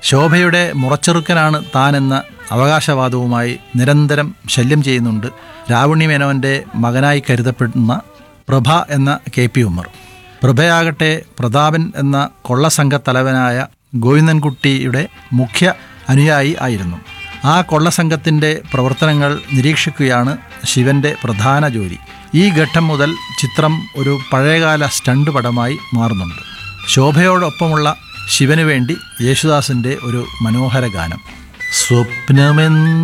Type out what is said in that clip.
ശോഭയുടെ മുറച്ചെറുക്കനാണ് താനെന്ന അവകാശവാദവുമായി നിരന്തരം ശല്യം ചെയ്യുന്നുണ്ട് രാവണി മേനോൻ്റെ മകനായി കരുതപ്പെടുന്ന പ്രഭ എന്ന കെ പി ഉമ്മർ പ്രഭയാകട്ടെ പ്രതാപൻ എന്ന കൊള്ളസംഘത്തലവനായ ഗോവിന്ദൻകുട്ടിയുടെ മുഖ്യ അനുയായി ആയിരുന്നു ആ കൊള്ളസംഘത്തിൻ്റെ പ്രവർത്തനങ്ങൾ നിരീക്ഷിക്കുകയാണ് ശിവന്റെ പ്രധാന ജോലി ഈ ഘട്ടം മുതൽ ചിത്രം ഒരു പഴയകാല സ്റ്റണ്ട് പടമായി മാറുന്നുണ്ട് ശോഭയോടൊപ്പമുള്ള ശിവന് വേണ്ടി യേശുദാസിൻ്റെ ഒരു മനോഹര ഗാനം സ്വപ്നമെന്ന